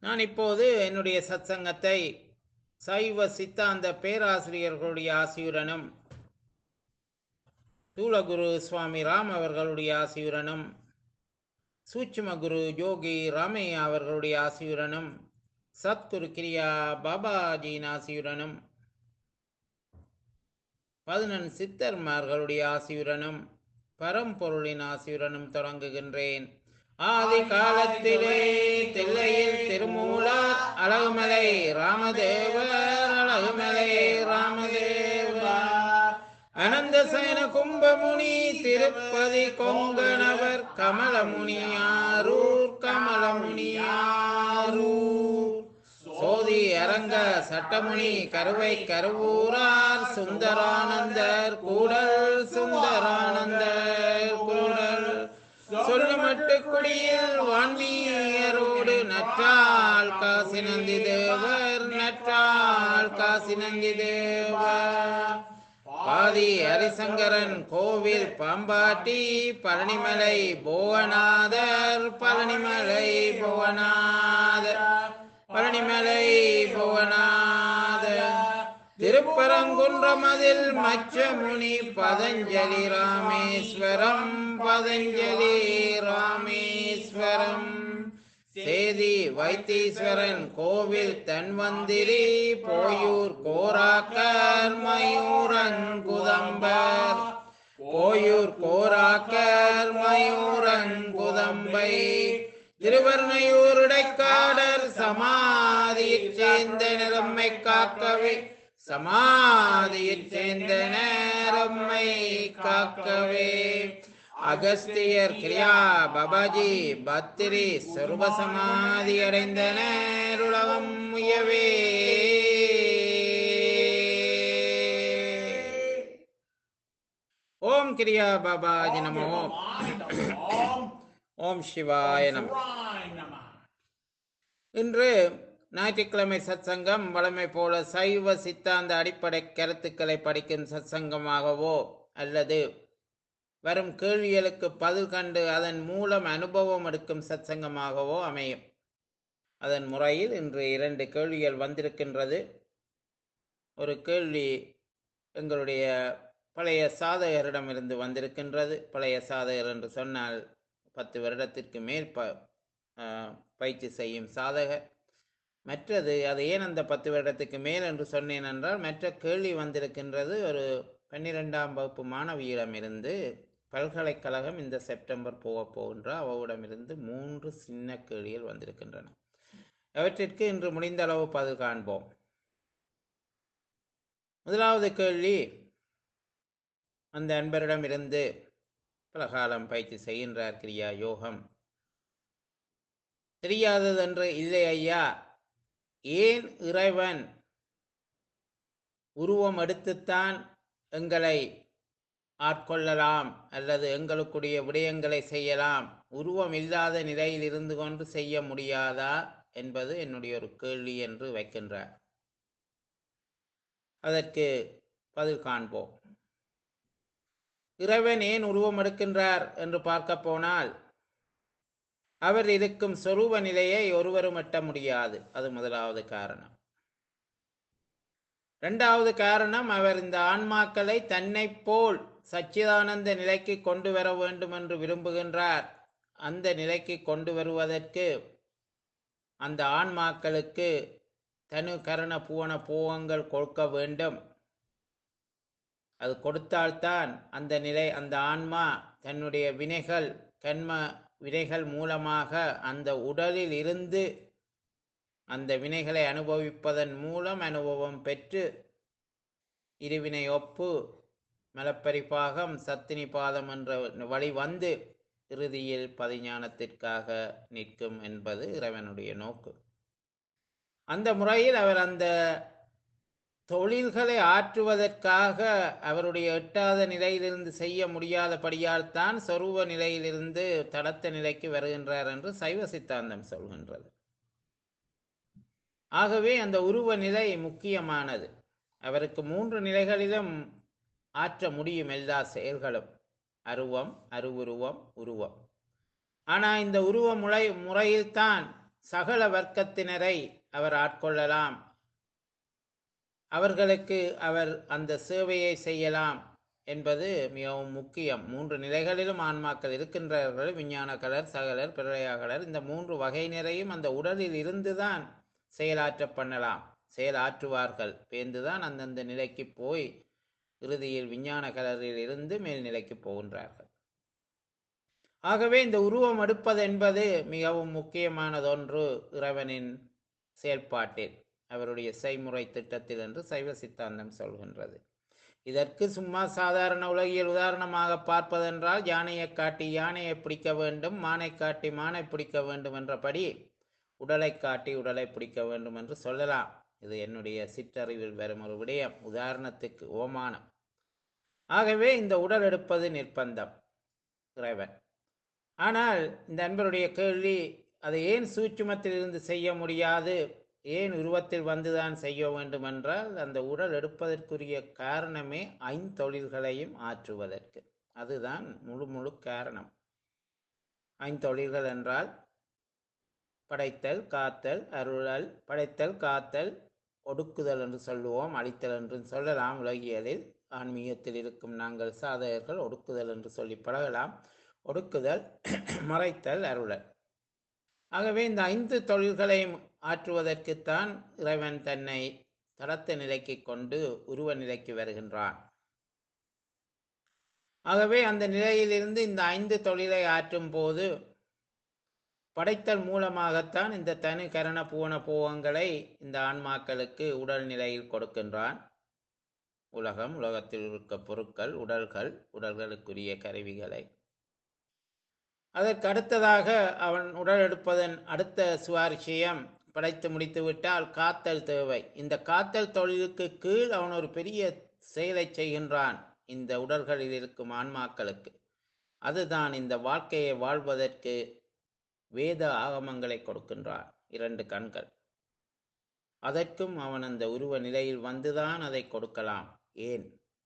நான் இப்போது என்னுடைய சத்சங்கத்தை சைவ சித்தாந்த பேராசிரியர்களுடைய ஆசியுடனும் தூளகுரு சுவாமி ராம் அவர்களுடைய ஆசியுடனும் சூட்சும குரு யோகி ராமையா அவர்களுடைய ஆசியுடனும் சத்குரு கிரியா பாபாஜியின் ஆசியுடனும் பதினெண் சித்தர்மார்களுடைய ஆசியுடனும் பரம்பொருளின் ஆசியுடனும் தொடங்குகின்றேன் ஆதி காலத்திலே தில்லையில் திருமூலர் அழகுமலை ராமதேவர் அழகுமலை ராமதேவா அனந்த சயன கும்பமுனி திருப்பதி கொங்கணவர் கமலமுனியாரூர் கமலமுனியாரூர் சோதி அரங்க சட்டமுனி கருவை கருவூரார் சுந்தரானந்தர் கூடல் சுந்தரானந்தர் கூடல் சொல்லுமட்டு குடியில் வான்மீயரோடு நற்றால் காசி நந்தி தேவர் நற்றால் காசி நந்தி தேவர் பாதி ஹரிசங்கரன் கோவில் பாம்பாட்டி பழனிமலை புவனாதர் பழனிமலை புவனாதர் பழனிமலை புவனாதர் திருப்பரங்குன்றமதில் மச்சமுனி பதஞ்சலி ராமேஸ்வரம் பதஞ்சலி ராமேஸ்வரம் சேதி வைத்தீஸ்வரன் கோவில் தன்வந்திரி போயூர் கோராக்கர் மயூரங்குதம்பர் போயூர் கோராக்கர் மயூரங்குதம்பை திருவர்ணையூர் இடைக்காடர் சமாதியைச் சேர்ந்த நிறம்மை காக்கவே சமாதியைச் சேர்ந்த நேரம்மை காக்கவே அகஸ்தியர் கிரியா பபாஜி பத்திரி சொருப சமாதி அடைந்த நேருலகம் முயவே ஓம் கிரியா பாபாஜி நமோ ஓம் சிவாய நம இன்று ஞாயிற்றுக்கிழமை சத்சங்கம் வழமை போல சைவ சித்தாந்த அடிப்படை கருத்துக்களை படிக்கும் சத்சங்கமாகவோ அல்லது வரும் கேள்விகளுக்கு பதில் கண்டு அதன் மூலம் அனுபவம் எடுக்கும் சத்சங்கமாகவோ அமையும் அதன் முறையில் இன்று இரண்டு கேள்விகள் வந்திருக்கின்றது ஒரு கேள்வி எங்களுடைய பழைய சாதகரிடமிருந்து வந்திருக்கின்றது பழைய சாதகர் என்று சொன்னால் பத்து வருடத்திற்கு மேல் ப பயிற்சி செய்யும் சாதகர் மற்றது அது ஏன் அந்த பத்து வருடத்துக்கு மேல் என்று சொன்னேன் என்றால் மற்ற கேள்வி வந்திருக்கின்றது ஒரு பன்னிரெண்டாம் வகுப்பு மாணவியிடமிருந்து பல்கலைக்கழகம் இந்த செப்டம்பர் போக போகின்ற அவரிடமிருந்து மூன்று சின்ன கேள்விகள் வந்திருக்கின்றன அவற்றிற்கு இன்று முடிந்த அளவு பதில் காண்போம் முதலாவது கேள்வி அந்த அன்பரிடமிருந்து பல காலம் பயிற்சி செய்கின்றார் கிரியா யோகம் தெரியாததென்று இல்லை ஐயா ஏன் இறைவன் உருவம் எடுத்துத்தான் எங்களை ஆட்கொள்ளலாம் அல்லது எங்களுக்குரிய விடயங்களை செய்யலாம் உருவம் இல்லாத நிலையில் இருந்து கொண்டு செய்ய முடியாதா என்பது என்னுடைய ஒரு கேள்வி என்று வைக்கின்றார் அதற்கு பதில் காண்போம் இறைவன் ஏன் உருவம் எடுக்கின்றார் என்று பார்க்க போனால் அவர் இருக்கும் சொரூப நிலையை ஒருவரும் எட்ட முடியாது அது முதலாவது காரணம் இரண்டாவது காரணம் அவர் இந்த ஆன்மாக்களை தன்னை போல் சச்சிதானந்த நிலைக்கு கொண்டு வர வேண்டும் என்று விரும்புகின்றார் அந்த நிலைக்கு கொண்டு வருவதற்கு அந்த ஆன்மாக்களுக்கு தனு கரண பூவன பூவங்கள் கொடுக்க வேண்டும் அது கொடுத்தால்தான் அந்த நிலை அந்த ஆன்மா தன்னுடைய வினைகள் கண்ம வினைகள் மூலமாக அந்த உடலில் இருந்து அந்த வினைகளை அனுபவிப்பதன் மூலம் அனுபவம் பெற்று இருவினை ஒப்பு மலப்பரிபாகம் சத்தினி பாதம் என்ற வழி வந்து இறுதியில் பதிஞானத்திற்காக நிற்கும் என்பது இறைவனுடைய நோக்கு அந்த முறையில் அவர் அந்த தொழில்களை ஆற்றுவதற்காக அவருடைய எட்டாத நிலையிலிருந்து செய்ய முடியாதபடியால் தான் சொரூப நிலையிலிருந்து தடத்த நிலைக்கு வருகின்றார் என்று சைவ சித்தாந்தம் சொல்கின்றது ஆகவே அந்த உருவ நிலை முக்கியமானது அவருக்கு மூன்று நிலைகளிலும் ஆற்ற முடியும் எல்லா செயல்களும் அருவம் அருவுருவம் உருவம் ஆனால் இந்த உருவ முறை முறையில்தான் சகல வர்க்கத்தினரை அவர் ஆட்கொள்ளலாம் அவர்களுக்கு அவர் அந்த சேவையை செய்யலாம் என்பது மிகவும் முக்கியம் மூன்று நிலைகளிலும் ஆன்மாக்கள் இருக்கின்றார்கள் விஞ்ஞான கலர் சகலர் பிரளயாகலர் இந்த மூன்று வகையினரையும் அந்த உடலில் இருந்துதான் செயலாற்ற பண்ணலாம் செயலாற்றுவார்கள் பேர்ந்துதான் அந்தந்த நிலைக்கு போய் இறுதியில் விஞ்ஞான கலரில் இருந்து மேல்நிலைக்கு போகின்றார்கள் ஆகவே இந்த உருவம் எடுப்பது என்பது மிகவும் முக்கியமானதொன்று இறைவனின் செயல்பாட்டில் அவருடைய செய்முறை திட்டத்தில் என்று சைவ சித்தாந்தம் சொல்கின்றது இதற்கு சும்மா சாதாரண உலகியல் உதாரணமாக பார்ப்பதென்றால் யானையை காட்டி யானையை பிடிக்க வேண்டும் மானை காட்டி மானை பிடிக்க வேண்டும் என்றபடி உடலை காட்டி உடலை பிடிக்க வேண்டும் என்று சொல்லலாம் இது என்னுடைய சிற்றறிவில் வரும் ஒரு விடயம் உதாரணத்துக்கு ஓமானம் ஆகவே இந்த உடல் எடுப்பது நிர்பந்தம் இறைவன் ஆனால் இந்த அன்பருடைய கேள்வி அதை ஏன் சூட்சுமத்தில் இருந்து செய்ய முடியாது ஏன் உருவத்தில் வந்துதான் செய்ய வேண்டும் என்றால் அந்த உடல் எடுப்பதற்குரிய காரணமே ஐந்தொழில்களையும் ஆற்றுவதற்கு அதுதான் முழு முழு காரணம் ஐந்தொழில்கள் என்றால் படைத்தல் காத்தல் அருளல் படைத்தல் காத்தல் ஒடுக்குதல் என்று சொல்லுவோம் அழித்தல் என்று சொல்லலாம் உலகியலில் ஆன்மீகத்தில் இருக்கும் நாங்கள் சாதகர்கள் ஒடுக்குதல் என்று சொல்லி பழகலாம் ஒடுக்குதல் மறைத்தல் அருளல் ஆகவே இந்த ஐந்து தொழில்களையும் ஆற்றுவதற்குத்தான் இறைவன் தன்னை தரத்த நிலைக்கு கொண்டு உருவ நிலைக்கு வருகின்றான் ஆகவே அந்த நிலையிலிருந்து இந்த ஐந்து தொழிலை ஆற்றும் போது படைத்தல் மூலமாகத்தான் இந்த தனி கரண பூவன போகங்களை இந்த ஆன்மாக்களுக்கு உடல் நிலையில் கொடுக்கின்றான் உலகம் உலகத்தில் இருக்க பொருட்கள் உடல்கள் உடல்களுக்குரிய கருவிகளை அதற்கு அடுத்ததாக அவன் உடல் எடுப்பதன் அடுத்த சுவாரஸ்யம் படைத்து முடித்து விட்டால் காத்தல் தேவை இந்த காத்தல் தொழிலுக்கு கீழ் அவன் ஒரு பெரிய செயலை செய்கின்றான் இந்த உடல்களில் இருக்கும் ஆன்மாக்களுக்கு அதுதான் இந்த வாழ்க்கையை வாழ்வதற்கு வேத ஆகமங்களை கொடுக்கின்றான் இரண்டு கண்கள் அதற்கும் அவன் அந்த உருவ நிலையில் வந்துதான் அதை கொடுக்கலாம் ஏன்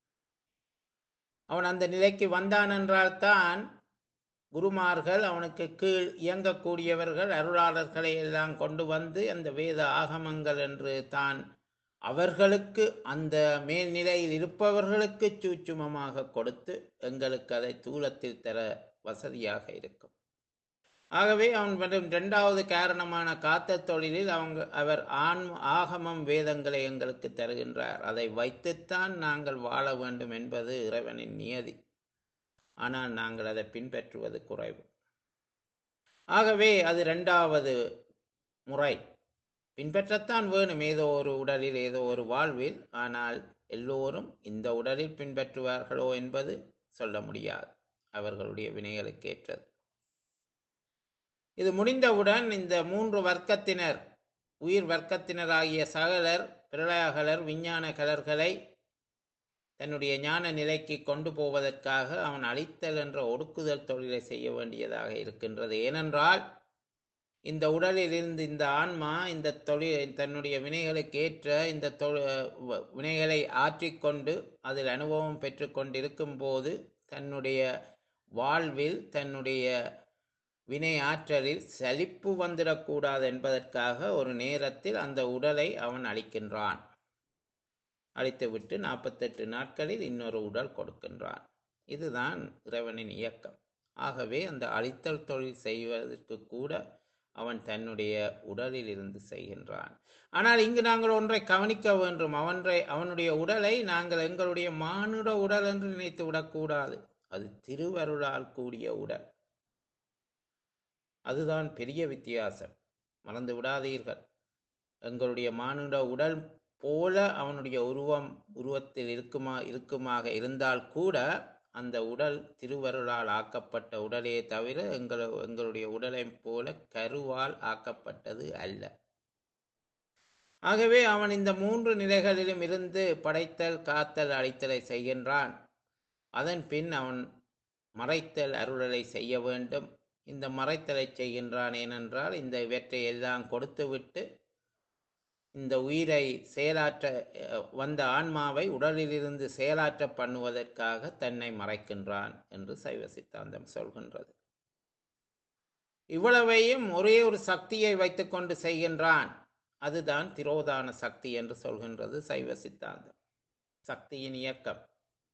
அவன் அந்த நிலைக்கு வந்தான் என்றால் தான் குருமார்கள் அவனுக்கு கீழ் இயங்கக்கூடியவர்கள் அருளாளர்களை எல்லாம் கொண்டு வந்து அந்த வேத ஆகமங்கள் என்று தான் அவர்களுக்கு அந்த மேல்நிலையில் இருப்பவர்களுக்கு சூட்சுமமாக கொடுத்து எங்களுக்கு அதை தூலத்தில் தர வசதியாக இருக்கும் ஆகவே அவன் வரும் இரண்டாவது காரணமான காத்த தொழிலில் அவங்க அவர் ஆண் ஆகமம் வேதங்களை எங்களுக்கு தருகின்றார் அதை வைத்துத்தான் நாங்கள் வாழ வேண்டும் என்பது இறைவனின் நியதி ஆனால் நாங்கள் அதை பின்பற்றுவது குறைவு ஆகவே அது இரண்டாவது முறை பின்பற்றத்தான் வேணும் ஏதோ ஒரு உடலில் ஏதோ ஒரு வாழ்வில் ஆனால் எல்லோரும் இந்த உடலில் பின்பற்றுவார்களோ என்பது சொல்ல முடியாது அவர்களுடைய வினைகளுக்கு ஏற்றது இது முடிந்தவுடன் இந்த மூன்று வர்க்கத்தினர் உயிர் வர்க்கத்தினராகிய சகலர் பிரளயகலர் விஞ்ஞான கலர்களை தன்னுடைய ஞான நிலைக்கு கொண்டு போவதற்காக அவன் அழித்தல் என்ற ஒடுக்குதல் தொழிலை செய்ய வேண்டியதாக இருக்கின்றது ஏனென்றால் இந்த உடலில் இருந்து இந்த ஆன்மா இந்த தொழில் தன்னுடைய வினைகளுக்கு ஏற்ற இந்த தொ- வ- வினைகளை ஆற்றிக்கொண்டு அதில் அனுபவம் பெற்றுக்கொண்டிருக்கும் போது தன்னுடைய வாழ்வில் தன்னுடைய வினை ஆற்றலில் சலிப்பு வந்துடக்கூடாது என்பதற்காக ஒரு நேரத்தில் அந்த உடலை அவன் அழிக்கின்றான் அழித்துவிட்டு நாற்பத்தெட்டு நாட்களில் இன்னொரு உடல் கொடுக்கின்றான் இதுதான் இறைவனின் இயக்கம் ஆகவே அந்த அழித்தல் தொழில் செய்வதற்கு கூட அவன் தன்னுடைய உடலில் இருந்து செய்கின்றான் ஆனால் இங்கு நாங்கள் ஒன்றை கவனிக்க வேண்டும் அவன்றை அவனுடைய உடலை நாங்கள் எங்களுடைய மானுட உடல் என்று நினைத்து விடக்கூடாது அது திருவருளால் கூடிய உடல் அதுதான் பெரிய வித்தியாசம் மறந்து விடாதீர்கள் எங்களுடைய மானுட உடல் போல அவனுடைய உருவம் உருவத்தில் இருக்குமா இருக்குமாக இருந்தால் கூட அந்த உடல் திருவருளால் ஆக்கப்பட்ட உடலே தவிர எங்கள் எங்களுடைய உடலை போல கருவால் ஆக்கப்பட்டது அல்ல ஆகவே அவன் இந்த மூன்று நிலைகளிலும் இருந்து படைத்தல் காத்தல் அழித்தலை செய்கின்றான் அதன் பின் அவன் மறைத்தல் அருளலை செய்ய வேண்டும் இந்த மறைத்தலை செய்கின்றான் ஏனென்றால் இந்த இவற்றை எல்லாம் கொடுத்துவிட்டு இந்த உயிரை செயலாற்ற அஹ், வந்த ஆன்மாவை உடலிலிருந்து செயலாற்ற பண்ணுவதற்காக தன்னை மறைக்கின்றான் என்று சைவ சித்தாந்தம் சொல்கின்றது இவ்வளவையும் ஒரே ஒரு சக்தியை வைத்துக்கொண்டு செய்கின்றான் அதுதான் திரோதான சக்தி என்று சொல்கின்றது சைவ சித்தாந்தம் சக்தியின் இயக்கம்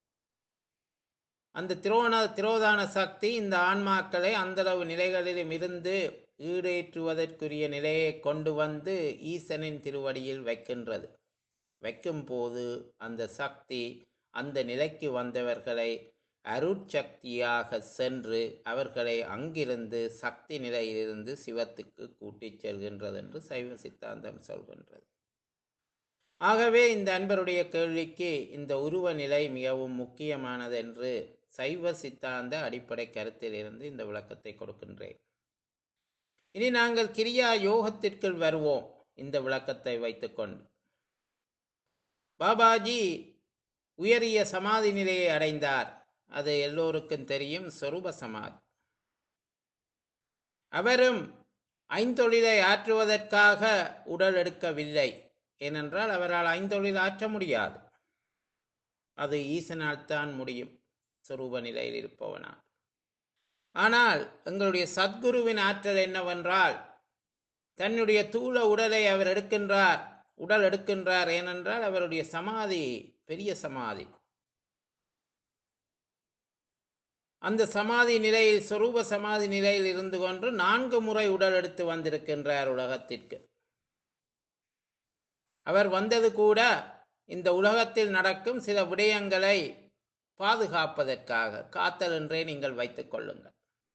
அந்த திரோண திரோதான சக்தி இந்த ஆன்மாக்களை அந்தளவு நிலைகளிலும் இருந்து ஈடேற்றுவதற்குரிய நிலையை கொண்டு வந்து ஈசனின் திருவடியில் வைக்கின்றது வைக்கும் போது அந்த சக்தி அந்த நிலைக்கு வந்தவர்களை அருட்சக்தியாக சென்று அவர்களை அங்கிருந்து சக்தி நிலையிலிருந்து சிவத்துக்கு கூட்டிச் செல்கின்றது என்று சைவ சித்தாந்தம் சொல்கின்றது ஆகவே இந்த அன்பருடைய கேள்விக்கு இந்த உருவ நிலை மிகவும் முக்கியமானது என்று சைவ சித்தாந்த அடிப்படை கருத்திலிருந்து இந்த விளக்கத்தை கொடுக்கின்றேன் இனி நாங்கள் கிரியா யோகத்திற்குள் வருவோம் இந்த விளக்கத்தை வைத்துக்கொண்டு பாபாஜி உயரிய சமாதி நிலையை அடைந்தார் அது எல்லோருக்கும் தெரியும் சொரூப சமாதி அவரும் ஐந்தொழிலை ஆற்றுவதற்காக உடல் எடுக்கவில்லை ஏனென்றால் அவரால் ஐந்தொழில் ஆற்ற முடியாது அது ஈசனால் தான் முடியும் சொரூப நிலையில் இருப்பவனால் ஆனால் எங்களுடைய சத்குருவின் ஆற்றல் என்னவென்றால் தன்னுடைய தூள உடலை அவர் எடுக்கின்றார் உடல் எடுக்கின்றார் ஏனென்றால் அவருடைய சமாதி பெரிய சமாதி அந்த சமாதி நிலையில் சொரூப சமாதி நிலையில் இருந்து கொண்டு நான்கு முறை உடல் எடுத்து வந்திருக்கின்றார் உலகத்திற்கு அவர் வந்தது கூட இந்த உலகத்தில் நடக்கும் சில விடயங்களை பாதுகாப்பதற்காக காத்தல் என்றே நீங்கள் வைத்துக் கொள்ளுங்கள்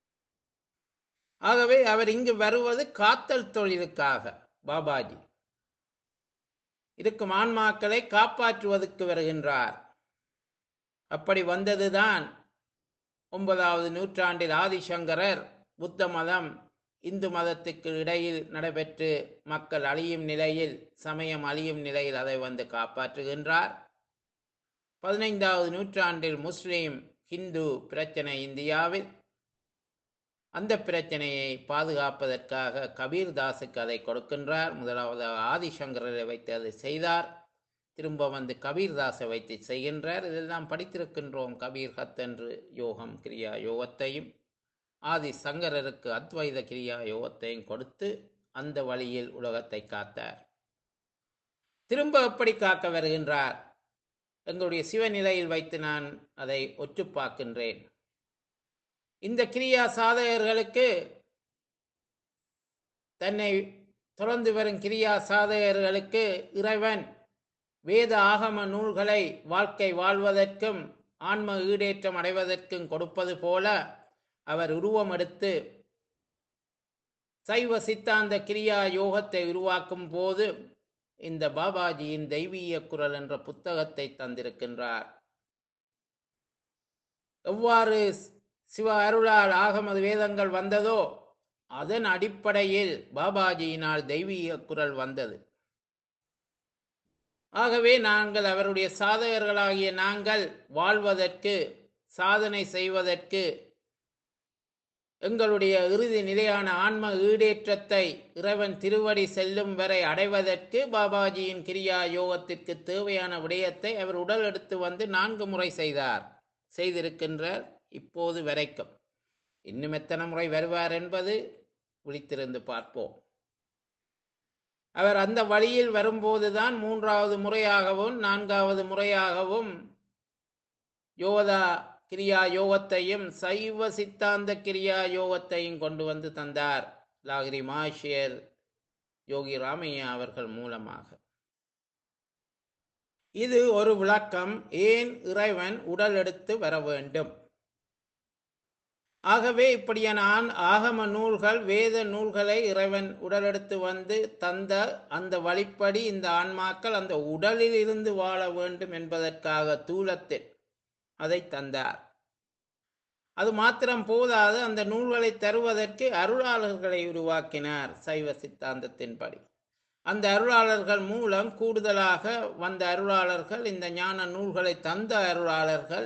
ஆகவே அவர் இங்கு வருவது காத்தல் தொழிலுக்காக பாபாஜி இருக்கும் ஆன்மாக்களை காப்பாற்றுவதற்கு வருகின்றார் அப்படி வந்ததுதான் ஒன்பதாவது நூற்றாண்டில் ஆதிசங்கரர் புத்த மதம் இந்து மதத்துக்கு இடையில் நடைபெற்று மக்கள் அழியும் நிலையில் சமயம் அழியும் நிலையில் அதை வந்து காப்பாற்றுகின்றார் பதினைந்தாவது நூற்றாண்டில் முஸ்லீம் ஹிந்து பிரச்சனை இந்தியாவில் அந்த பிரச்சனையை பாதுகாப்பதற்காக கபீர்தாஸுக்கு அதை கொடுக்கின்றார் முதலாவது ஆதிசங்கரரை வைத்து அதை செய்தார் திரும்ப வந்து கபீர்தாஸை வைத்து செய்கின்றார் இதெல்லாம் படித்திருக்கின்றோம் கபீர் ஹத் என்று யோகம் கிரியா யோகத்தையும் ஆதி சங்கரருக்கு அத்வைத கிரியா யோகத்தையும் கொடுத்து அந்த வழியில் உலகத்தை காத்தார் திரும்ப எப்படி காக்க வருகின்றார் எங்களுடைய சிவநிலையில் வைத்து நான் அதை ஒற்று பார்க்கின்றேன் இந்த கிரியா சாதகர்களுக்கு தன்னை தொடர்ந்து வரும் கிரியா சாதகர்களுக்கு இறைவன் வேத ஆகம நூல்களை வாழ்க்கை வாழ்வதற்கும் ஆன்ம ஈடேற்றம் அடைவதற்கும் கொடுப்பது போல அவர் உருவம் எடுத்து சைவ சித்தாந்த கிரியா யோகத்தை உருவாக்கும் போது இந்த பாபாஜியின் தெய்வீக குரல் என்ற புத்தகத்தை தந்திருக்கின்றார் எவ்வாறு சிவ அருளால் ஆகமது வேதங்கள் வந்ததோ அதன் அடிப்படையில் பாபாஜியினால் தெய்வீக குரல் வந்தது ஆகவே நாங்கள் அவருடைய சாதகர்களாகிய நாங்கள் வாழ்வதற்கு சாதனை செய்வதற்கு எங்களுடைய இறுதி நிலையான ஆன்ம ஈடேற்றத்தை இறைவன் திருவடி செல்லும் வரை அடைவதற்கு பாபாஜியின் கிரியா யோகத்திற்கு தேவையான விடயத்தை அவர் உடல் எடுத்து வந்து நான்கு முறை செய்தார் செய்திருக்கின்றார் இப்போது வரைக்கும் இன்னும் எத்தனை முறை வருவார் என்பது விழித்திருந்து பார்ப்போம் அவர் அந்த வழியில் வரும்போதுதான் மூன்றாவது முறையாகவும் நான்காவது முறையாகவும் யோதா கிரியா யோகத்தையும் சைவ சித்தாந்த கிரியா யோகத்தையும் கொண்டு வந்து தந்தார் லாகிரி மாஷியர் யோகி ராமையா அவர்கள் மூலமாக இது ஒரு விளக்கம் ஏன் இறைவன் உடல் எடுத்து வர வேண்டும் ஆகவே இப்படியான ஆண் ஆகம நூல்கள் வேத நூல்களை இறைவன் உடலெடுத்து வந்து தந்த அந்த வழிப்படி இந்த ஆன்மாக்கள் அந்த உடலில் இருந்து வாழ வேண்டும் என்பதற்காக தூலத்தில் அதை தந்தார் அது மாத்திரம் போதாது அந்த நூல்களை தருவதற்கு அருளாளர்களை உருவாக்கினார் சைவ சித்தாந்தத்தின்படி அந்த அருளாளர்கள் மூலம் கூடுதலாக வந்த அருளாளர்கள் இந்த ஞான நூல்களை தந்த அருளாளர்கள்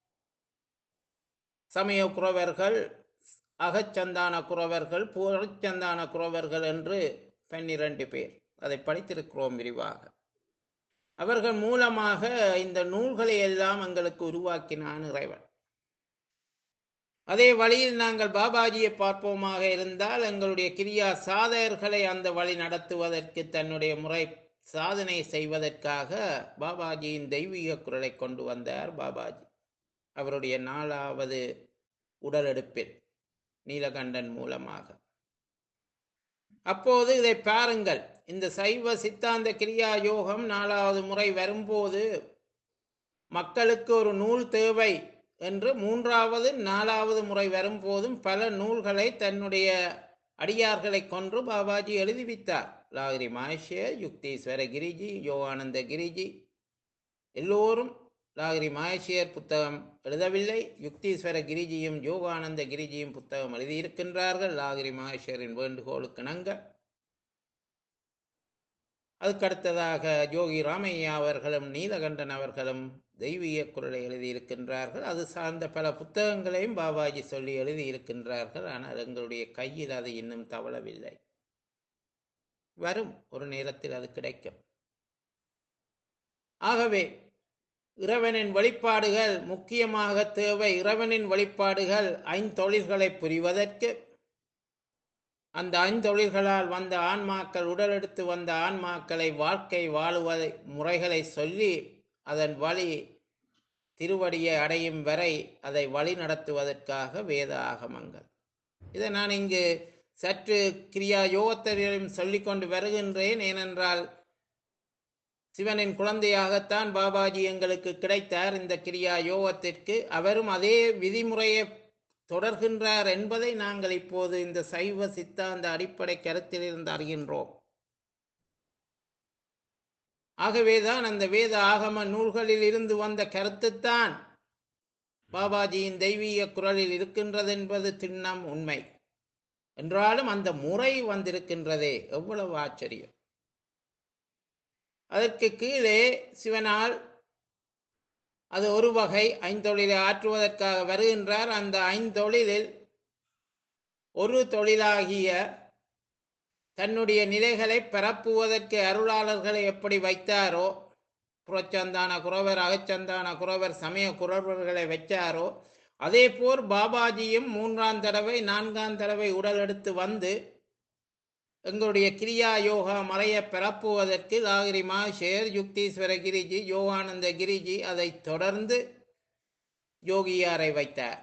சமய குறவர்கள் அகச்சந்தான குறவர்கள் புறச்சந்தான குறவர்கள் என்று பன்னிரண்டு பேர் அதை படித்திருக்கிறோம் விரிவாக அவர்கள் மூலமாக இந்த நூல்களை எல்லாம் எங்களுக்கு உருவாக்கினான் இறைவன் அதே வழியில் நாங்கள் பாபாஜியை பார்ப்போமாக இருந்தால் எங்களுடைய கிரியா சாதகர்களை அந்த வழி நடத்துவதற்கு தன்னுடைய முறை சாதனை செய்வதற்காக பாபாஜியின் தெய்வீக குரலை கொண்டு வந்தார் பாபாஜி அவருடைய நாலாவது உடலெடுப்பில் நீலகண்டன் மூலமாக அப்போது இதை பாருங்கள் இந்த சைவ சித்தாந்த கிரியா யோகம் நாலாவது முறை வரும்போது மக்களுக்கு ஒரு நூல் தேவை என்று மூன்றாவது நாலாவது முறை வரும்போதும் பல நூல்களை தன்னுடைய அடியார்களை கொன்று பாபாஜி எழுதிவித்தார் லாகிரி மாஷேர் யுக்தீஸ்வர கிரிஜி யோகானந்த கிரிஜி எல்லோரும் லாகிரி மாயசியர் புத்தகம் எழுதவில்லை யுக்தீஸ்வர கிரிஜியும் யோகானந்த கிரிஜியும் புத்தகம் எழுதியிருக்கின்றார்கள் லாகிரி மாயசியரின் வேண்டுகோளுக்கு இணங்க அதுக்கடுத்ததாக யோகி ராமையா அவர்களும் நீலகண்டன் அவர்களும் தெய்வீக குரலை எழுதியிருக்கின்றார்கள் அது சார்ந்த பல புத்தகங்களையும் பாபாஜி சொல்லி எழுதியிருக்கின்றார்கள் ஆனால் எங்களுடைய கையில் அது இன்னும் தவளவில்லை வரும் ஒரு நேரத்தில் அது கிடைக்கும் ஆகவே இறைவனின் வழிபாடுகள் முக்கியமாக தேவை இறைவனின் வழிபாடுகள் ஐந்தொழில்களை புரிவதற்கு அந்த ஐந்தொழில்களால் வந்த ஆன்மாக்கள் உடலெடுத்து வந்த ஆன்மாக்களை வாழ்க்கை வாழுவதை முறைகளை சொல்லி அதன் வழி திருவடியை அடையும் வரை அதை வழி நடத்துவதற்காக வேத ஆகமங்கள் இதை நான் இங்கு சற்று கிரியா யோகத்திலும் சொல்லிக்கொண்டு வருகின்றேன் ஏனென்றால் சிவனின் குழந்தையாகத்தான் பாபாஜி எங்களுக்கு கிடைத்தார் இந்த கிரியா யோகத்திற்கு அவரும் அதே விதிமுறையை தொடர்கின்றார் என்பதை நாங்கள் இப்போது இந்த சைவ சித்தாந்த அடிப்படை கருத்திலிருந்து அறிகின்றோம் ஆகவேதான் அந்த வேத ஆகம நூல்களில் இருந்து வந்த கருத்துத்தான் பாபாஜியின் தெய்வீக குரலில் இருக்கின்றது என்பது திண்ணம் உண்மை என்றாலும் அந்த முறை வந்திருக்கின்றதே எவ்வளவு ஆச்சரியம் அதற்கு கீழே சிவனால் அது ஒரு வகை ஐந்தொழிலை ஆற்றுவதற்காக வருகின்றார் அந்த ஐந்தொழிலில் ஒரு தொழிலாகிய தன்னுடைய நிலைகளை பரப்புவதற்கு அருளாளர்களை எப்படி வைத்தாரோ புறச்சந்தான குறவர் அகச்சந்தான குறவர் சமய குறவர்களை வச்சாரோ அதே போல் பாபாஜியும் மூன்றாம் தடவை நான்காம் தடவை உடல் எடுத்து வந்து எங்களுடைய கிரியா யோகா மறைய பரப்புவதற்கு லாகிரி மாஷேர் யுக்தீஸ்வர கிரிஜி யோகானந்த கிரிஜி அதை தொடர்ந்து யோகியாரை வைத்தார்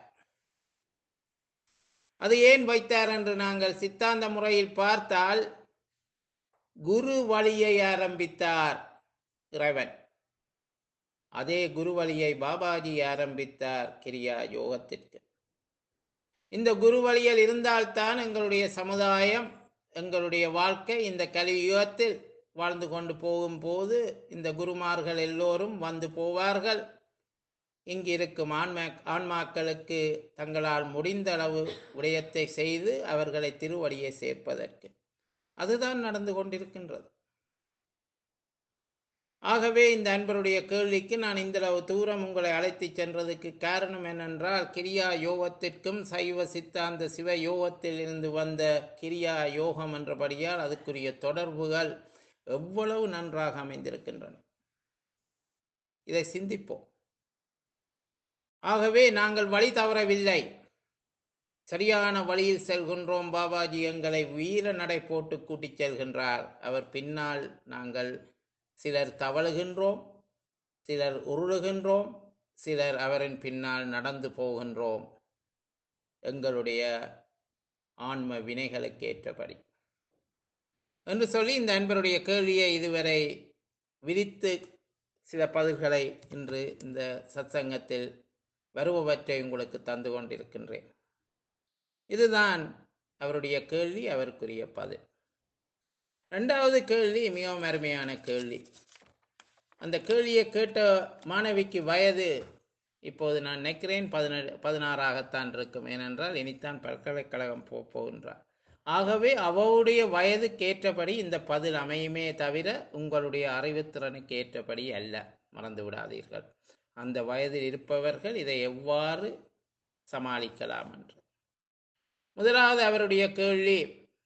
அது ஏன் வைத்தார் என்று நாங்கள் சித்தாந்த முறையில் பார்த்தால் குரு வழியை ஆரம்பித்தார் இறைவன் அதே குரு வழியை பாபாஜி ஆரம்பித்தார் கிரியா யோகத்திற்கு இந்த குரு வழியில் இருந்தால்தான் எங்களுடைய சமுதாயம் எங்களுடைய வாழ்க்கை இந்த கலியுகத்தில் வாழ்ந்து கொண்டு போகும்போது இந்த குருமார்கள் எல்லோரும் வந்து போவார்கள் இங்கு இருக்கும் ஆன்மா ஆன்மாக்களுக்கு தங்களால் முடிந்த அளவு விடயத்தை செய்து அவர்களை திருவடியை சேர்ப்பதற்கு அதுதான் நடந்து கொண்டிருக்கின்றது ஆகவே இந்த அன்பருடைய கேள்விக்கு நான் இந்த அளவு தூரம் உங்களை அழைத்து சென்றதுக்கு காரணம் என்னென்றால் கிரியா யோகத்திற்கும் சைவ சித்தாந்த சிவ யோகத்தில் இருந்து வந்த கிரியா யோகம் என்றபடியால் அதுக்குரிய தொடர்புகள் எவ்வளவு நன்றாக அமைந்திருக்கின்றன இதை சிந்திப்போம் ஆகவே நாங்கள் வழி தவறவில்லை சரியான வழியில் செல்கின்றோம் பாபாஜி எங்களை வீர நடை போட்டு கூட்டிச் செல்கின்றார் அவர் பின்னால் நாங்கள் சிலர் தவழுகின்றோம் சிலர் உருளுகின்றோம் சிலர் அவரின் பின்னால் நடந்து போகின்றோம் எங்களுடைய ஆன்ம வினைகளுக்கு ஏற்றபடி என்று சொல்லி இந்த அன்பருடைய கேள்வியை இதுவரை விரித்து சில பதில்களை இன்று இந்த சத்சங்கத்தில் வருபவற்றை உங்களுக்கு தந்து கொண்டிருக்கின்றேன் இதுதான் அவருடைய கேள்வி அவருக்குரிய பதில் ரெண்டாவது கேள்வி மிகவும் அருமையான கேள்வி அந்த கேள்வியை கேட்ட மாணவிக்கு வயது இப்போது நான் நினைக்கிறேன் பதினேழு பதினாறாகத்தான் இருக்கும் ஏனென்றால் இனித்தான் பல்கலைக்கழகம் போ போகின்றார் ஆகவே அவருடைய வயதுக்கு ஏற்றபடி இந்த பதில் அமையுமே தவிர உங்களுடைய அறிவுத்திறனுக்கு ஏற்றபடி அல்ல மறந்து விடாதீர்கள் அந்த வயதில் இருப்பவர்கள் இதை எவ்வாறு சமாளிக்கலாம் என்று முதலாவது அவருடைய கேள்வி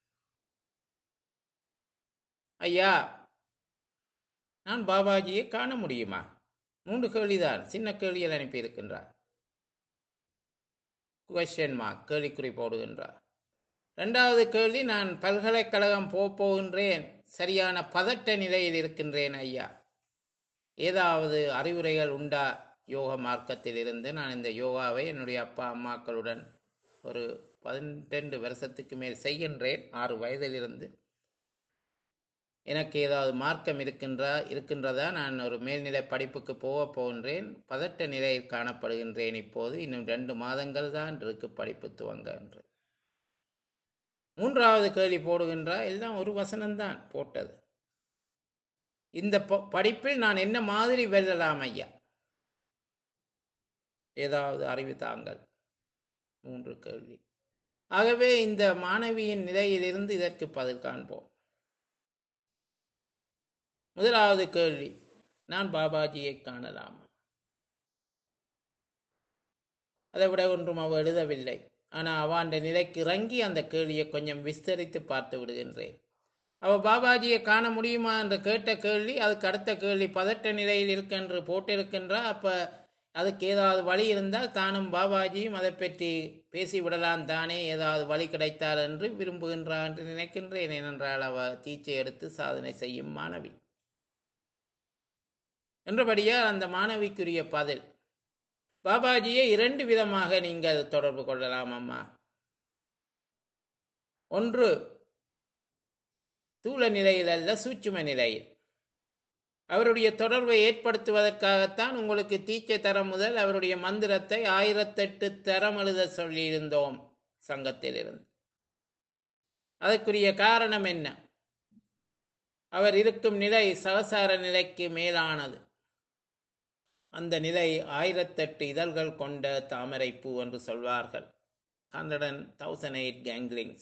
ஐயா நான் பாபாஜியை காண முடியுமா மூன்று கேள்விதான் சின்ன கேள்வியில் அனுப்பியிருக்கின்றார் கொஸ்டின் மார்க் கேள்விக்குறி போடுகின்றார் ரெண்டாவது கேள்வி நான் பல்கலைக்கழகம் போகப் போகின்றேன் சரியான பதட்ட நிலையில் இருக்கின்றேன் ஐயா ஏதாவது அறிவுரைகள் உண்டா யோக மார்க்கத்தில் இருந்து நான் இந்த யோகாவை என்னுடைய அப்பா அம்மாக்களுடன் ஒரு பதினெண்டு வருஷத்துக்கு மேல் செய்கின்றேன் ஆறு வயதிலிருந்து எனக்கு ஏதாவது மார்க்கம் இருக்கின்றா இருக்கின்றதா நான் ஒரு மேல்நிலை படிப்புக்கு போக போகின்றேன் பதட்ட நிலையில் காணப்படுகின்றேன் இப்போது இன்னும் ரெண்டு மாதங்கள் தான் இருக்கு படிப்பு துவங்க என்று மூன்றாவது கேள்வி போடுகின்றா எல்லாம் ஒரு வசனம்தான் போட்டது இந்த ப- படிப்பில் நான் என்ன மாதிரி வெல்லலாம் ஐயா ஏதாவது அறிவு தாங்கள் மூன்று கேள்வி ஆகவே இந்த மாணவியின் நிலையிலிருந்து இதற்கு பதில் காண்போம் முதலாவது கேள்வி நான் பாபாஜியை காணலாமா அதை விட ஒன்றும் அவ எழுதவில்லை ஆனால் அவ அந்த நிலைக்கு இறங்கி அந்த கேள்வியை கொஞ்சம் விஸ்தரித்து பார்த்து விடுகின்றேன் அவ பாபாஜியை காண முடியுமா என்று கேட்ட கேள்வி அதுக்கு அடுத்த கேள்வி பதட்ட நிலையில் இருக்கென்று போட்டிருக்கின்றா அப்ப அதுக்கு ஏதாவது வழி இருந்தால் தானும் பாபாஜியும் அதை பற்றி பேசி விடலாம் தானே ஏதாவது வழி கிடைத்தால் என்று விரும்புகின்றார் என்று நினைக்கின்றேன் ஏனென்றால் அவ தீச்சை எடுத்து சாதனை செய்யும் மாணவி என்றபடியால் அந்த மாணவிக்குரிய பதில் பாபாஜியை இரண்டு விதமாக நீங்கள் தொடர்பு கொள்ளலாம் அம்மா ஒன்று தூள நிலையில் அல்ல சூட்சும நிலையில் அவருடைய தொடர்பை ஏற்படுத்துவதற்காகத்தான் உங்களுக்கு தீச்சை தரம் முதல் அவருடைய மந்திரத்தை ஆயிரத்தெட்டு தரம் எழுத சொல்லியிருந்தோம் சங்கத்திலிருந்து அதற்குரிய காரணம் என்ன அவர் இருக்கும் நிலை சகசார நிலைக்கு மேலானது அந்த நிலை ஆயிரத்தெட்டு இதழ்கள் கொண்ட தாமரை பூ என்று சொல்வார்கள் ஹண்ட்ரட் அண்ட் தௌசண்ட் எயிட் கேங்லிங்ஸ்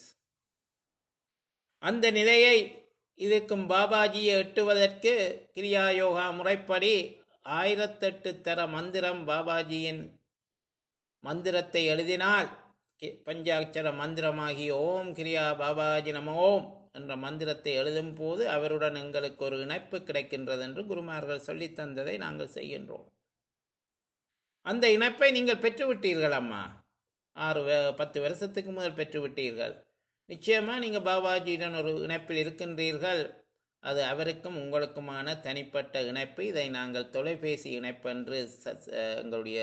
அந்த நிலையை இருக்கும் பாபாஜியை எட்டுவதற்கு கிரியா யோகா முறைப்படி ஆயிரத்தெட்டு தர மந்திரம் பாபாஜியின் மந்திரத்தை எழுதினால் கி- பஞ்சாட்சர மந்திரமாகி ஓம் கிரியா பாபாஜி நம ஓம் என்ற மந்திரத்தை எழுதும் போது அவருடன் எங்களுக்கு ஒரு இணைப்பு கிடைக்கின்றது என்று குருமார்கள் சொல்லித் தந்ததை நாங்கள் செய்கின்றோம் அந்த இணைப்பை நீங்கள் பெற்றுவிட்டீர்கள் அம்மா ஆறு வ- பத்து வருஷத்துக்கு முதல் பெற்றுவிட்டீர்கள் நிச்சயமா நீங்க பாபாஜியுடன் ஒரு இணைப்பில் இருக்கின்றீர்கள் அது அவருக்கும் உங்களுக்குமான தனிப்பட்ட இணைப்பு இதை நாங்கள் தொலைபேசி இணைப்பு என்று ச- ச- எங்களுடைய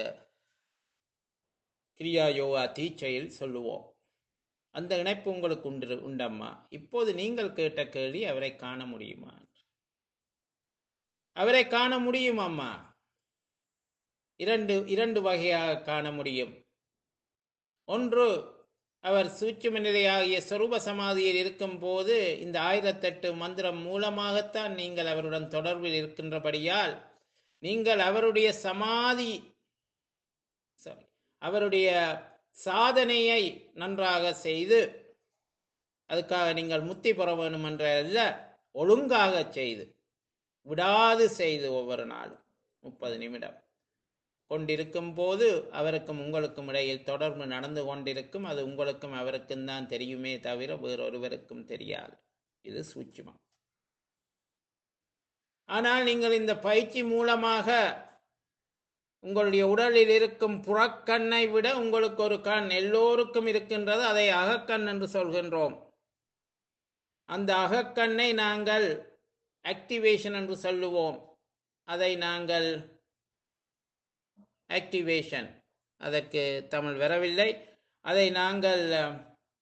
கிரியா யோகா தீட்சையில் சொல்லுவோம் அந்த இணைப்பு உங்களுக்கு உண்டு உண்டம்மா இப்போது நீங்கள் கேட்ட கேள்வி அவரை காண முடியுமா அவரை காண முடியும் அம்மா இரண்டு இரண்டு வகையாக காண முடியும் ஒன்று அவர் சூட்சும நிலையாகிய சொரூப சமாதியில் இருக்கும் போது இந்த ஆயிரத்தெட்டு மந்திரம் மூலமாகத்தான் நீங்கள் அவருடன் தொடர்பில் இருக்கின்றபடியால் நீங்கள் அவருடைய சமாதி sorry, அவருடைய சாதனையை நன்றாக செய்து அதுக்காக நீங்கள் முத்தி பெற வேண்டும் என்ற அல்ல ஒழுங்காக செய்து விடாது செய்து ஒவ்வொரு நாளும் முப்பது நிமிடம் கொண்டிருக்கும் போது அவருக்கும் உங்களுக்கும் இடையில் தொடர்பு நடந்து கொண்டிருக்கும் அது உங்களுக்கும் அவருக்கும் தான் தெரியுமே தவிர வேறொருவருக்கும் தெரியாது இது சூட்சுமம் ஆனால் நீங்கள் இந்த பயிற்சி மூலமாக உங்களுடைய உடலில் இருக்கும் புறக்கண்ணை விட உங்களுக்கு ஒரு கண் எல்லோருக்கும் இருக்கின்றது அதை அகக்கண் என்று சொல்கின்றோம் அந்த அகக்கண்ணை நாங்கள் ஆக்டிவேஷன் என்று சொல்லுவோம் அதை நாங்கள் ஆக்டிவேஷன் அதற்கு தமிழ் வரவில்லை அதை நாங்கள் அஹ்,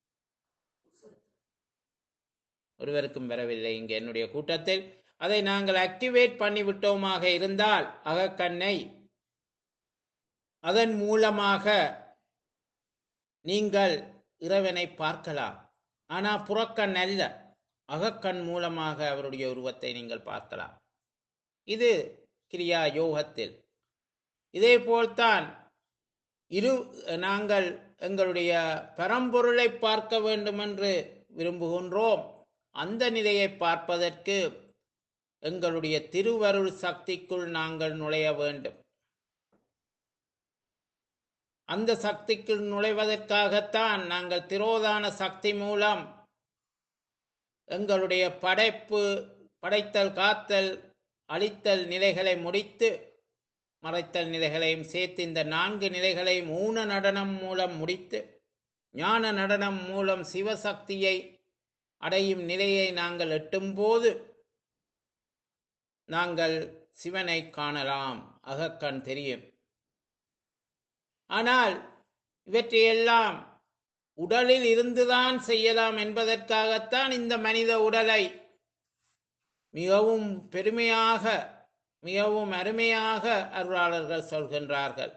ஒருவருக்கும் வரவில்லை இங்கே என்னுடைய கூட்டத்தில் அதை நாங்கள் ஆக்டிவேட் பண்ணிவிட்டோமாக இருந்தால் அகக்கண்ணை அதன் மூலமாக நீங்கள் இறைவனை பார்க்கலாம் ஆனா புறக்கண் அல்ல அகக்கண் மூலமாக அவருடைய உருவத்தை நீங்கள் பார்க்கலாம் இது கிரியா யோகத்தில் இதே போல்தான் இரு நாங்கள் எங்களுடைய பரம்பொருளை பார்க்க வேண்டும் என்று விரும்புகின்றோம் அந்த நிலையை பார்ப்பதற்கு எங்களுடைய திருவருள் சக்திக்குள் நாங்கள் நுழைய வேண்டும் அந்த சக்திக்குள் நுழைவதற்காகத்தான் நாங்கள் திரோதான சக்தி மூலம் எங்களுடைய படைப்பு படைத்தல் காத்தல் அழித்தல் நிலைகளை முடித்து மறைத்தல் நிலைகளையும் சேர்த்து இந்த நான்கு நிலைகளையும் ஊன நடனம் மூலம் முடித்து ஞான நடனம் மூலம் சிவசக்தியை அடையும் நிலையை நாங்கள் எட்டும்போது நாங்கள் சிவனை காணலாம் அகக்கண் தெரியும் ஆனால் இவற்றையெல்லாம் உடலில் இருந்துதான் செய்யலாம் என்பதற்காகத்தான் இந்த மனித உடலை மிகவும் பெருமையாக மிகவும் அருமையாக அருளாளர்கள் சொல்கின்றார்கள்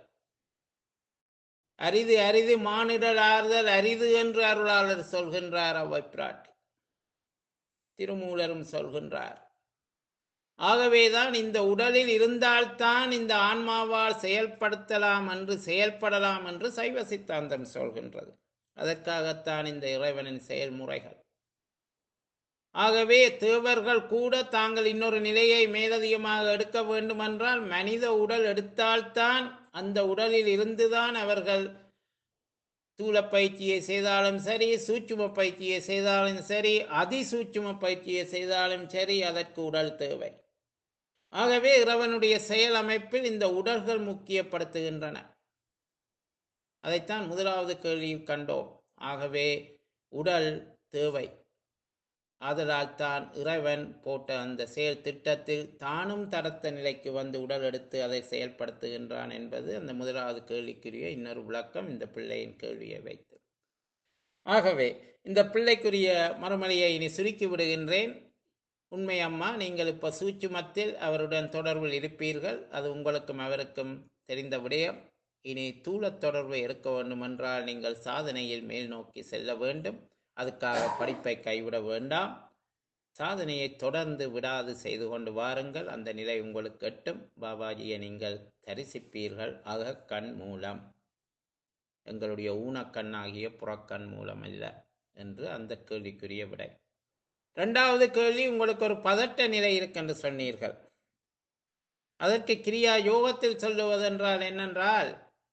அரிது அரிது மானிடர் ஆறுதல் அரிது என்று அருளாளர் சொல்கின்றார் அவ்வை பிராட்டி திருமூலரும் சொல்கின்றார் ஆகவேதான் இந்த உடலில் இருந்தால்தான் இந்த ஆன்மாவால் செயல்படுத்தலாம் என்று செயல்படலாம் என்று சைவ சித்தாந்தம் சொல்கின்றது அதற்காகத்தான் இந்த இறைவனின் செயல்முறைகள் ஆகவே தேவர்கள் கூட தாங்கள் இன்னொரு நிலையை மேலதிகமாக எடுக்க வேண்டுமென்றால் மனித உடல் எடுத்தால்தான் அந்த உடலில் இருந்துதான் அவர்கள் தூள பயிற்சியை செய்தாலும் சரி சூட்சும பயிற்சியை செய்தாலும் சரி அதிசூட்சும பயிற்சியை செய்தாலும் சரி அதற்கு உடல் தேவை ஆகவே இறைவனுடைய செயல் அமைப்பில் இந்த உடல்கள் முக்கியப்படுத்துகின்றன அதைத்தான் முதலாவது கேள்வியில் கண்டோம் ஆகவே உடல் தேவை ஆதலால் தான் இறைவன் போட்ட அந்த செயல் திட்டத்தில் தானும் தரத்த நிலைக்கு வந்து உடல் எடுத்து அதை செயல்படுத்துகின்றான் என்பது அந்த முதலாவது கேள்விக்குரிய இன்னொரு விளக்கம் இந்த பிள்ளையின் கேள்வியை வைத்து ஆகவே இந்த பிள்ளைக்குரிய மறுமொழியை இனி சுருக்கி விடுகின்றேன் உண்மை அம்மா நீங்கள் இப்போ சூட்சுமத்தில் அவருடன் தொடர்பில் இருப்பீர்கள் அது உங்களுக்கும் அவருக்கும் தெரிந்த விடயம் இனி தூளத் தொடர்பு இருக்க வேண்டுமென்றால் நீங்கள் சாதனையில் மேல் நோக்கி செல்ல வேண்டும் அதுக்காக படிப்பை கைவிட வேண்டாம் சாதனையை தொடர்ந்து விடாது செய்து கொண்டு வாருங்கள் அந்த நிலை உங்களுக்கு எட்டும் பாபாஜியை நீங்கள் தரிசிப்பீர்கள் அக கண் மூலம் எங்களுடைய ஊனக்கண்ணாகிய புறக்கண் மூலம் அல்ல என்று அந்த கேள்விக்குரிய விடை இரண்டாவது கேள்வி உங்களுக்கு ஒரு பதட்ட நிலை இருக்கென்று சொன்னீர்கள் அதற்கு கிரியா யோகத்தில் சொல்லுவதென்றால் என்னென்றால்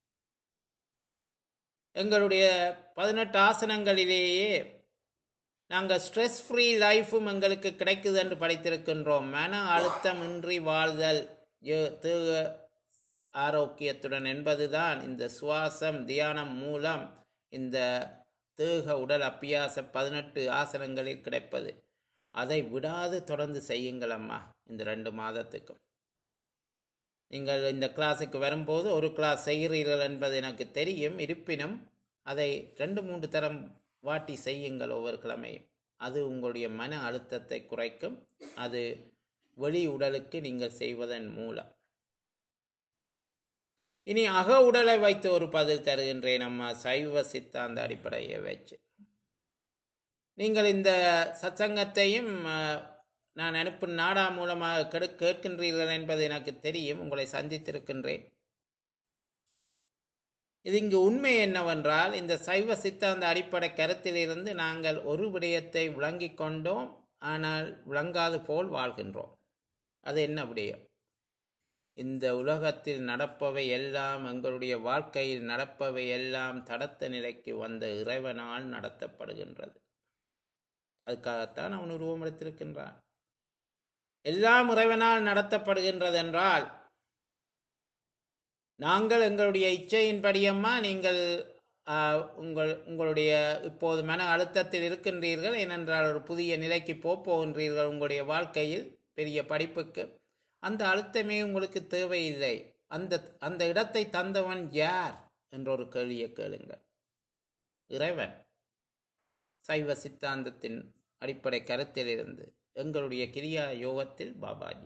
எங்களுடைய பதினெட்டு ஆசனங்களிலேயே நாங்கள் ஸ்ட்ரெஸ் ஃப்ரீ லைஃபும் எங்களுக்கு கிடைக்குது என்று படித்திருக்கின்றோம் மன அழுத்தமின்றி வாழ்தல் யோ- தேக ஆரோக்கியத்துடன் என்பதுதான் இந்த சுவாசம் தியானம் மூலம் இந்த தேக உடல் அப்பியாச பதினெட்டு ஆசனங்களில் கிடைப்பது அதை விடாது தொடர்ந்து செய்யுங்கள் அம்மா இந்த ரெண்டு மாதத்துக்கும் நீங்கள் இந்த கிளாஸுக்கு வரும்போது ஒரு கிளாஸ் செய்கிறீர்கள் என்பது எனக்கு தெரியும் இருப்பினும் அதை ரெண்டு மூன்று தரம் வாட்டி செய்யுங்கள் ஒவ்வொரு கிழமையும் அது உங்களுடைய மன அழுத்தத்தை குறைக்கும் அது வெளி உடலுக்கு நீங்கள் செய்வதன் மூலம் இனி அக உடலை வைத்து ஒரு பதில் தருகின்றேன் அம்மா சைவ சித்தாந்த அடிப்படையை வச்சு நீங்கள் இந்த சத்சங்கத்தையும் அஹ், நான் அனுப்பும் நாடா மூலமாக கெடு கேட்கின்றீர்கள் என்பது எனக்கு தெரியும் உங்களை சந்தித்திருக்கின்றேன் இது இங்கு உண்மை என்னவென்றால் இந்த சைவ சித்தாந்த அடிப்படை கருத்திலிருந்து நாங்கள் ஒரு விடயத்தை விளங்கிக் கொண்டோம் ஆனால் விளங்காது போல் வாழ்கின்றோம் அது என்ன விடயம் இந்த உலகத்தில் நடப்பவை எல்லாம் எங்களுடைய வாழ்க்கையில் நடப்பவை எல்லாம் தடத்த நிலைக்கு வந்த இறைவனால் நடத்தப்படுகின்றது அதுக்காகத்தான் அவன் உருவம் எடுத்திருக்கின்றான் எல்லாம் இறைவனால் நடத்தப்படுகின்றது என்றால் நாங்கள் எங்களுடைய இச்சையின்படியம்மா நீங்கள் ஆஹ், உங்கள் உங்களுடைய இப்போது மன அழுத்தத்தில் இருக்கின்றீர்கள் ஏனென்றால் ஒரு புதிய நிலைக்கு போப் போகின்றீர்கள் உங்களுடைய வாழ்க்கையில் பெரிய படிப்புக்கு அந்த அழுத்தமே உங்களுக்கு தேவையில்லை அந்த அந்த இடத்தை தந்தவன் யார் என்ற ஒரு கேள்வியை கேளுங்கள் இறைவன் சைவ சித்தாந்தத்தின் அடிப்படை கருத்திலிருந்து எங்களுடைய கிரியா யோகத்தில் பாபாஜி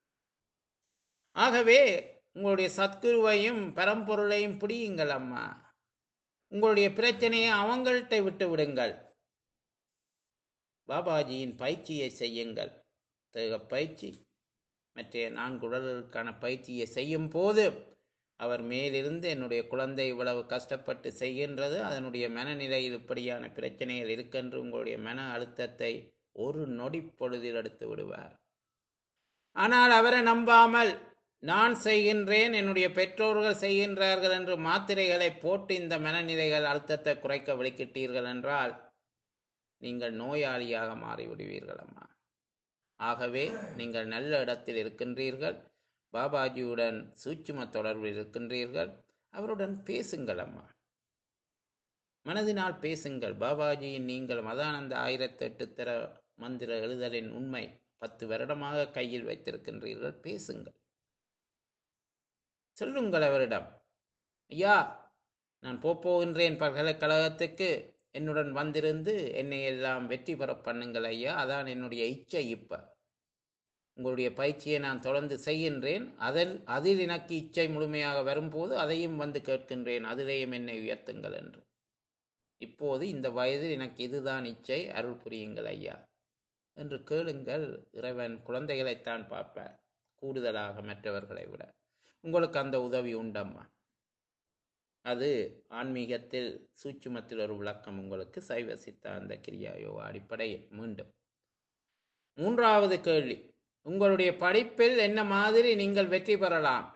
ஆகவே உங்களுடைய சத்குருவையும் பரம்பொருளையும் பிடியுங்கள் அம்மா உங்களுடைய பிரச்சனையை அவங்கள்ட்ட விட்டு விடுங்கள் பாபாஜியின் பயிற்சியை செய்யுங்கள் தேக பயிற்சி மற்ற நான்கு உடல்களுக்கான பயிற்சியை செய்யும் போது அவர் மேலிருந்து என்னுடைய குழந்தை இவ்வளவு கஷ்டப்பட்டு செய்கின்றது அதனுடைய மனநிலையில் இப்படியான பிரச்சனைகள் இருக்கென்று உங்களுடைய மன அழுத்தத்தை ஒரு நொடி பொழுதில் எடுத்து விடுவார் ஆனால் அவரை நம்பாமல் நான் செய்கின்றேன் என்னுடைய பெற்றோர்கள் செய்கின்றார்கள் என்று மாத்திரைகளை போட்டு இந்த மனநிலைகள் அழுத்தத்தை குறைக்க விளக்கிட்டீர்கள் என்றால் நீங்கள் நோயாளியாக மாறிவிடுவீர்கள் அம்மா ஆகவே நீங்கள் நல்ல இடத்தில் இருக்கின்றீர்கள் பாபாஜியுடன் சூட்சும தொடர்பில் இருக்கின்றீர்கள் அவருடன் பேசுங்கள் அம்மா மனதினால் பேசுங்கள் பாபாஜியின் நீங்கள் மதானந்த ஆயிரத்தி எட்டு தர மந்திர எழுதலின் உண்மை பத்து வருடமாக கையில் வைத்திருக்கின்றீர்கள் பேசுங்கள் சொல்லுங்கள் அவரிடம் ஐயா நான் போகின்றேன் பல்கலைக்கழகத்துக்கு என்னுடன் வந்திருந்து என்னை எல்லாம் வெற்றி பெற பண்ணுங்கள் ஐயா அதான் என்னுடைய இச்சை இப்ப உங்களுடைய பயிற்சியை நான் தொடர்ந்து செய்கின்றேன் அதில் அதில் எனக்கு இச்சை முழுமையாக வரும்போது அதையும் வந்து கேட்கின்றேன் அதிலேயும் என்னை உயர்த்துங்கள் என்று இப்போது இந்த வயதில் எனக்கு இதுதான் இச்சை அருள் புரியுங்கள் ஐயா என்று கேளுங்கள் இறைவன் குழந்தைகளைத்தான் பார்ப்பார் கூடுதலாக மற்றவர்களை விட உங்களுக்கு அந்த உதவி உண்டம்மா அது ஆன்மீகத்தில் சூட்சுமத்தில் ஒரு விளக்கம் உங்களுக்கு சைவ சித்தாந்த கிரியா யோகா அடிப்படையில் மீண்டும் மூன்றாவது கேள்வி உங்களுடைய படிப்பில் என்ன மாதிரி நீங்கள் வெற்றி பெறலாம்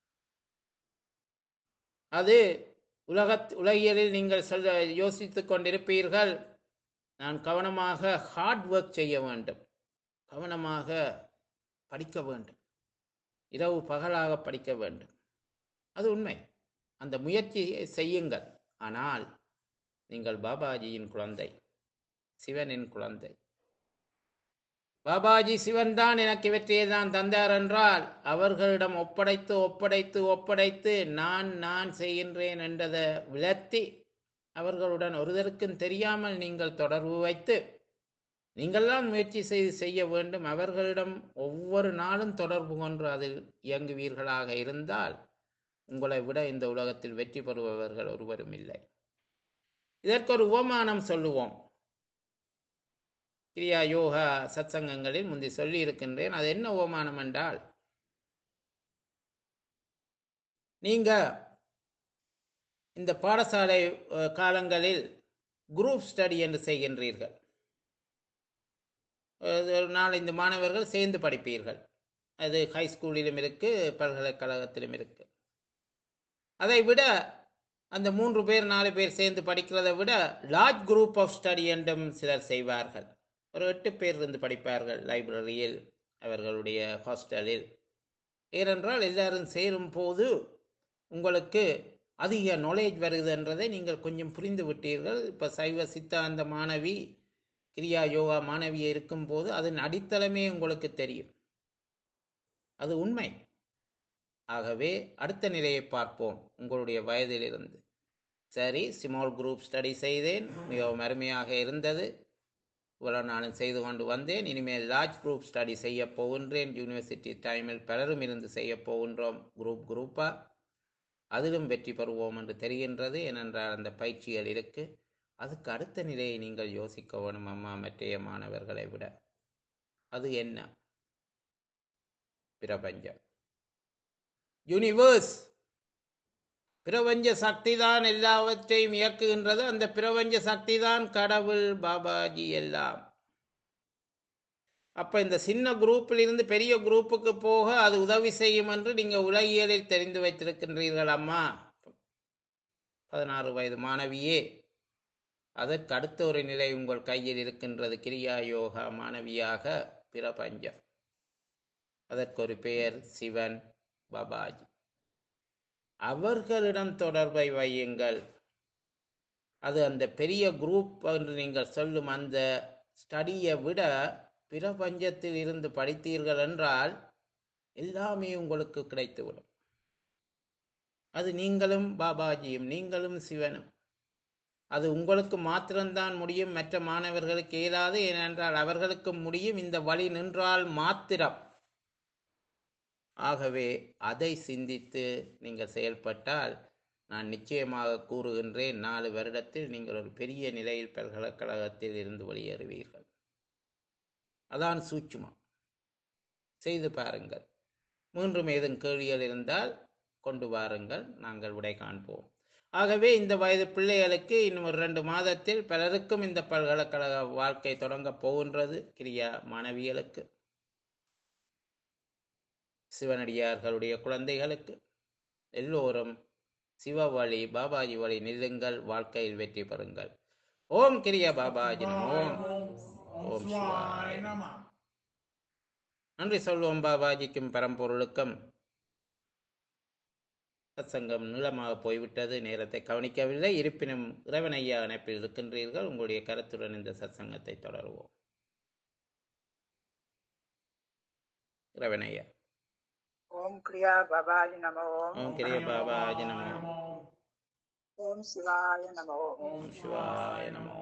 அது உலக உலகியலில் நீங்கள் சொல்ல யோசித்துக் கொண்டிருப்பீர்கள் நான் கவனமாக ஹார்ட் ஒர்க் செய்ய வேண்டும் கவனமாக படிக்க வேண்டும் இரவு பகலாக படிக்க வேண்டும் அது உண்மை அந்த முயற்சியை செய்யுங்கள் ஆனால் நீங்கள் பாபாஜியின் குழந்தை சிவனின் குழந்தை பாபாஜி சிவன் தான் எனக்கு இவற்றையை தான் தந்தார் என்றால் அவர்களிடம் ஒப்படைத்து ஒப்படைத்து ஒப்படைத்து நான் நான் செய்கின்றேன் என்றதை விளத்தி அவர்களுடன் ஒருதருக்கும் தெரியாமல் நீங்கள் தொடர்பு வைத்து நீங்கள்தான் முயற்சி செய்து செய்ய வேண்டும் அவர்களிடம் ஒவ்வொரு நாளும் தொடர்பு கொண்டு அதில் இயங்குவீர்களாக இருந்தால் உங்களை விட இந்த உலகத்தில் வெற்றி பெறுபவர்கள் ஒருவரும் இல்லை இதற்கு ஒரு உபமானம் சொல்லுவோம் கிரியா யோகா சத்சங்கங்களில் முந்தி சொல்லி இருக்கின்றேன் அது என்ன உபமானம் என்றால் நீங்க இந்த பாடசாலை அஹ், காலங்களில் குரூப் ஸ்டடி என்று செய்கின்றீர்கள் அது ஒரு நாலஞ்சு மாணவர்கள் சேர்ந்து படிப்பீர்கள் அது ஹை ஸ்கூலிலும் இருக்கு பல்கலைக்கழகத்திலும் இருக்கு அதை விட அந்த மூன்று பேர் நாலு பேர் சேர்ந்து படிக்கிறதை விட லார்ஜ் குரூப் ஆஃப் ஸ்டடி என்றும் சிலர் செய்வார்கள் ஒரு எட்டு பேர் இருந்து படிப்பார்கள் லைப்ரரியில் அவர்களுடைய ஹாஸ்டலில் ஏனென்றால் எல்லாரும் சேரும் போது உங்களுக்கு அதிக நாலேஜ் வருதுன்றதை நீங்கள் கொஞ்சம் புரிந்து விட்டீர்கள் இப்போ சைவ சித்தாந்த மாணவி கிரியா யோகா மாணவி இருக்கும்போது அதன் அடித்தளமே உங்களுக்கு தெரியும் அது உண்மை ஆகவே அடுத்த நிலையை பார்ப்போம் உங்களுடைய வயதிலிருந்து சரி ஸ்மால் குரூப் ஸ்டடி செய்தேன் மிகவும் அருமையாக இருந்தது இவ்வளவு நாளும் செய்து கொண்டு வந்தேன் இனிமேல் லார்ஜ் குரூப் ஸ்டடி செய்ய போகின்றேன் யூனிவர்சிட்டி டைமில் பலரும் இருந்து செய்ய போகின்றோம் குரூப் குரூப்பா அதிலும் வெற்றி பெறுவோம் என்று தெரிகின்றது ஏனென்றால் அந்த பயிற்சிகள் இருக்கு அதுக்கு அடுத்த நிலையை நீங்கள் யோசிக்க வேணும் அம்மா மற்றைய மாணவர்களை விட அது என்ன பிரபஞ்சம் யூனிவர்ஸ் பிரபஞ்ச சக்தி தான் எல்லாவற்றையும் இயக்குகின்றது அந்த பிரபஞ்ச சக்தி தான் கடவுள் பாபாஜி எல்லாம் அப்ப இந்த சின்ன குரூப்பில் இருந்து பெரிய குரூப்புக்கு போக அது உதவி செய்யும் என்று நீங்க உலகியலில் தெரிந்து வைத்திருக்கின்றீர்கள் அம்மா பதினாறு வயது மாணவியே அதற்கு அடுத்த ஒரு நிலை உங்கள் கையில் இருக்கின்றது கிரியா யோகா மாணவியாக பிரபஞ்சம் அதற்கு ஒரு பெயர் சிவன் பாபாஜி அவர்களிடம் தொடர்பை வையுங்கள் அது அந்த பெரிய குரூப் என்று நீங்கள் சொல்லும் அந்த ஸ்டடியை விட பிரபஞ்சத்தில் இருந்து படித்தீர்கள் என்றால் எல்லாமே உங்களுக்கு கிடைத்துவிடும் அது நீங்களும் பாபாஜியும் நீங்களும் சிவனும் அது உங்களுக்கு மாத்திரம்தான் முடியும் மற்ற மாணவர்களுக்கு இயலாது ஏனென்றால் அவர்களுக்கு முடியும் இந்த வழி நின்றால் மாத்திரம் ஆகவே அதை சிந்தித்து நீங்கள் செயல்பட்டால் நான் நிச்சயமாக கூறுகின்றேன் நாலு வருடத்தில் நீங்கள் ஒரு பெரிய நிலையில் பல்கலைக்கழகத்தில் இருந்து வெளியேறுவீர்கள் அதான் சூட்சுமம் செய்து பாருங்கள் மூன்றும் ஏதும் கேள்விகள் இருந்தால் கொண்டு வாருங்கள் நாங்கள் விடை காண்போம் ஆகவே இந்த வயது பிள்ளைகளுக்கு இன்னும் ஒரு ரெண்டு மாதத்தில் பலருக்கும் இந்த பல்கலைக்கழக வாழ்க்கை தொடங்கப் போகின்றது கிரியா மாணவிகளுக்கு சிவனடியார்களுடைய குழந்தைகளுக்கு எல்லோரும் சிவ வழி பாபாஜி வழி நில்லுங்கள் வாழ்க்கையில் வெற்றி பெறுங்கள் ஓம் கிரியா பாபாஜி நமோ. ஓம் ஓம் சிவாய நம. நன்றி சொல்வோம் பாபாஜிக்கும் பரம்பொருளுக்கும் சத்சங்கம் நீளமாக போய்விட்டது நேரத்தை கவனிக்கவில்லை இருப்பினும் இறைவன் ஐயா இணைப்பில் இருக்கின்றீர்கள் உங்களுடைய கருத்துடன் இந்த சத்சங்கத்தை தொடருவோம் இறைவன் ஐயா ஓம் கிரியா பவாய நம ஓம் ஓம் கிரிய பாபாஜி நமோ ஓம் சிவாய நம ஓம் ஓம் சிவாய நமோ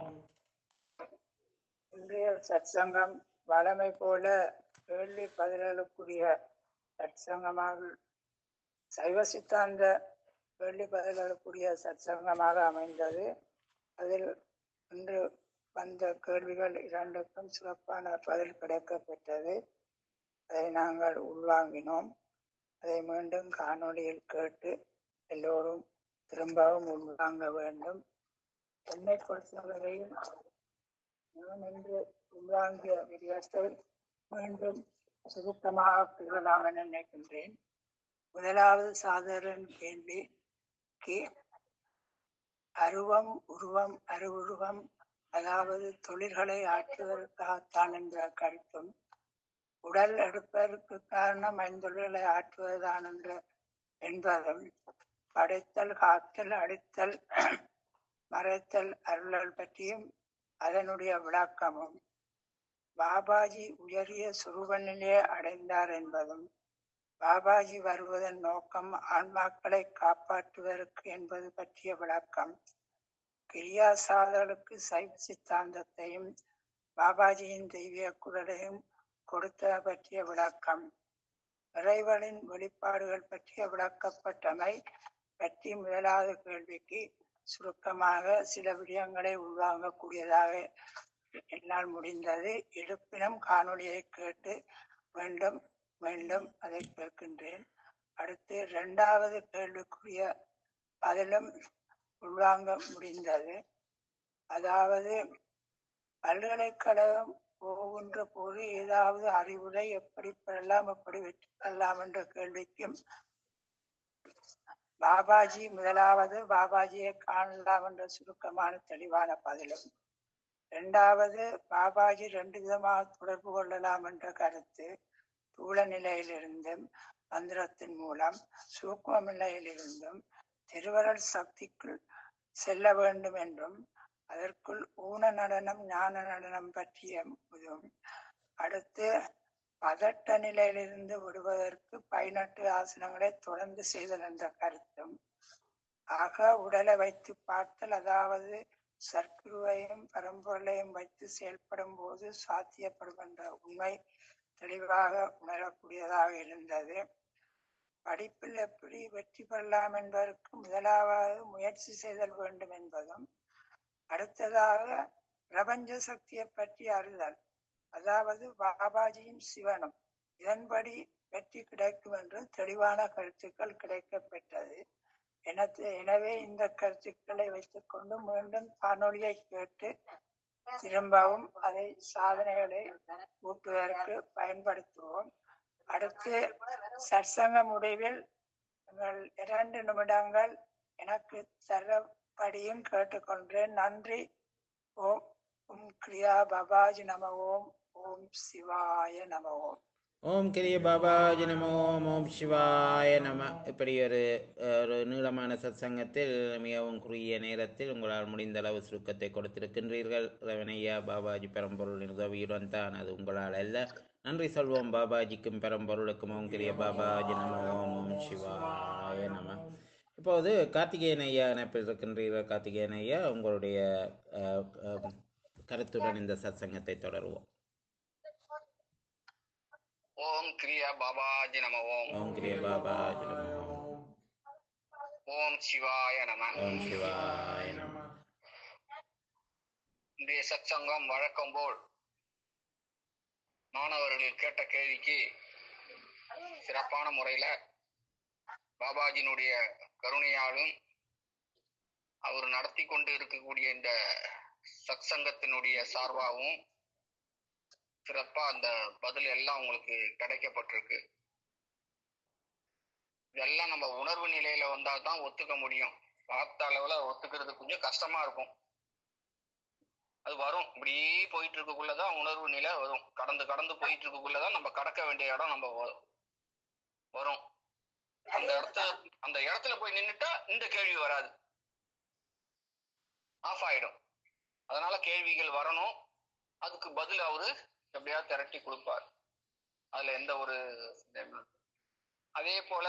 இன்றைய சத்சங்கம் வளமை போல கேள்வி பதில்களுக்குரிய சத்சங்கமாக சைவ சித்தாந்த கேள்வி பதில்களுக்குரிய சத்சங்கமாக அமைந்தது அதில் இன்று வந்த கேள்விகள் இரண்டுக்கும் சிறப்பான பதில் கிடைக்கப்பெற்றது அதை நாங்கள் உள்வாங்கினோம் அதை மீண்டும் காணொளியில் கேட்டு எல்லோரும் திரும்பவும் உள்வாங்க வேண்டும் என்னை பொறுத்தவரையில் நான் இன்று உள்வாங்கிய விடயத்தை மீண்டும் சுருக்கமாக கூறலாம் என நினைக்கின்றேன் முதலாவது சாதாரண கேள்விக்கு அருவம் உருவம் அருவுருவம் அதாவது தொழில்களை ஆற்றுவதற்காகத்தான் என்ற கருத்தும் உடல் எடுப்பதற்கு காரணம் ஐந்தொழில்களை ஆற்றுவதுதான் என்ற என்பதும் படைத்தல் காத்தல் அடித்தல் மறைத்தல் அருளல் பற்றியும் அதனுடைய விளக்கமும் பாபாஜி உயரிய சுரூபனிலே அடைந்தார் என்பதும் பாபாஜி வருவதன் நோக்கம் ஆன்மாக்களை காப்பாற்றுவதற்கு என்பது பற்றிய விளக்கம் கிரியா சாதலுக்கு சைவ சித்தாந்தத்தையும் பாபாஜியின் தெய்வீக குரலையும் கொடுத்த பற்றிய விளக்கம் இறைவனின் வெளிப்பாடுகள் பற்றிய விளக்கப்பட்டமை பற்றி முதலாவது கேள்விக்கு சுருக்கமாக சில விடயங்களை உள்வாங்கக்கூடியதாக என்னால் முடிந்தது இருப்பினும் காணொளியை கேட்டு மீண்டும் மீண்டும் அதை கேட்கின்றேன் அடுத்து இரண்டாவது கேள்விக்குரிய பதிலும் உள்வாங்க முடிந்தது அதாவது பல்கலைக்கழகம் போகின்ற போது ஏதாவது அறிவுரை எப்படி பெறலாம் எப்படி வெற்றி பெறலாம் என்ற கேள்விக்கும் பாபாஜி முதலாவது பாபாஜியை காணலாம் என்ற சுருக்கமான தெளிவான பதிலும் இரண்டாவது பாபாஜி ரெண்டு விதமாக தொடர்பு கொள்ளலாம் என்ற கருத்து தூள நிலையிலிருந்தும் மந்திரத்தின் மூலம் சூக்ம நிலையிலிருந்தும் திருவருள் சக்திக்குள் செல்ல வேண்டும் என்றும் அதற்குள் ஊன நடனம் ஞான நடனம் பற்றிய இதுவும் அடுத்து பதட்ட நிலையிலிருந்து விடுவதற்கு பதினெட்டு ஆசனங்களை தொடர்ந்து செய்தல் என்ற கருத்தும் ஆக உடலை வைத்து பார்த்தல் அதாவது சர்க்குருவையும் பரம்பொருளையும் வைத்து செயல்படும் போது சாத்தியப்படும் என்ற உண்மை தெளிவாக உணரக்கூடியதாக இருந்தது படிப்பில் எப்படி வெற்றி பெறலாம் என்பதற்கு முதலாவது முயற்சி செய்தல் வேண்டும் என்பதும் அடுத்ததாக பிரபஞ்ச சக்தியை பற்றி அறிதல் அதாவது பாபாஜியும் சிவனும் இதன்படி வெற்றி கிடைக்கும் என்று தெளிவான கருத்துக்கள் கிடைக்கப்பெற்றது எனக்கு எனவே இந்த கருத்துக்களை வைத்துக்கொண்டு மீண்டும் காணொளியை கேட்டு திரும்பவும் அதை சாதனைகளை ஊட்டுவதற்கு பயன்படுத்துவோம் அடுத்து சற்சங்க முடிவில் உங்கள் இரண்டு நிமிடங்கள் எனக்கு தரப்படியும் கேட்டுக்கொண்டேன் நன்றி ஓம் ஓம் கிரியா பாபாஜி நம ஓம் ஓம் சிவாய நம ஓம் ஓம் கிரிய பாபாஜி நம ஓம் ஓம் சிவாய நம இப்படி ஒரு ஒரு நீளமான சத்சங்கத்தில் மிகவும் குறுகிய நேரத்தில் உங்களால் முடிந்த அளவு சுருக்கத்தை கொடுத்திருக்கின்றீர்கள் ரவணையா பாபாஜி பெரம்பொருளின் உதவியுடன் தான் அது உங்களால் அல்ல நன்றி சொல்வோம் பாபாஜிக்கும் பெரம்பொருளுக்கும் ஓம் கிரிய பாபாஜி நம ஓம் ஓம் சிவாய நம இப்போது கார்த்திகேயன் ஐயா இணைப்பில் இருக்கின்றீர்கள் கார்த்திகேயன் ஐயா உங்களுடைய அஹ், அஹ், கருத்துடன் இந்த சத்சங்கத்தை தொடருவோம் ஓம் கிரியா பாபாஜி நம ஓம் ஓம் கிரிய பாபாஜி நம ஓம் ஓம் சிவாய நம ஓம் சிவாய நம இன்றைய சத்சங்கம் வழக்கம் போல் மாணவர்கள் கேட்ட கேள்விக்கு சிறப்பான முறையில பாபாஜினுடைய கருணையாலும் அவர் நடத்தி கொண்டு இருக்கக்கூடிய இந்த சத்சங்கத்தினுடைய சார்பாகவும் சிறப்பா அந்த பதில் எல்லாம் உங்களுக்கு கிடைக்கப்பட்டிருக்கு இதெல்லாம் நம்ம உணர்வு நிலையில வந்தா தான் ஒத்துக்க முடியும் பார்த்த அளவுல ஒத்துக்கிறது கொஞ்சம் கஷ்டமா இருக்கும் அது வரும் இப்படியே போயிட்டு இருக்கக்குள்ளதான் உணர்வு நிலை வரும் கடந்து கடந்து போயிட்டு இருக்கக்குள்ளதான் நம்ம கடக்க வேண்டிய இடம் நம்ம வ- வரும் அந்த இடத்துல அந்த இடத்துல போய் நின்னுட்டா இந்த கேள்வி வராது ஆஃப் ஆயிடும் அதனால கேள்விகள் வரணும் அதுக்கு பதில் அவரு எப்படியா திரட்டி கொடுப்பார் அதுல எந்த ஒரு சந்தேகமும் இல்லை. அதே போல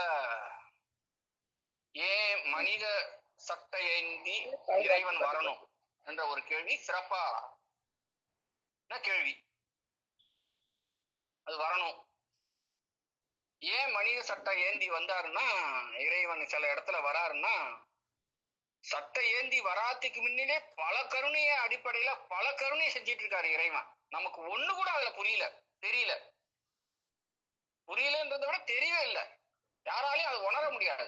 ஏன் மனித சட்டை ஏந்தி இறைவன் வரணும் என்ற ஒரு கேள்வி சிறப்பா என்ன கேள்வி அது வரணும் ஏன் மனித சட்டை ஏந்தி வந்தாருன்னா இறைவன் சில இடத்துல வராருன்னா சட்டை ஏந்தி வராத்துக்கு முன்னிலே பல கருணைய அடிப்படையில பல கருணையை செஞ்சிட்டு இருக்காரு இறைவன் நமக்கு ஒண்ணு கூட அதுல புரியல தெரியல புரியலன்றதை விட தெரியவே இல்லை யாராலையும் அது உணர முடியாது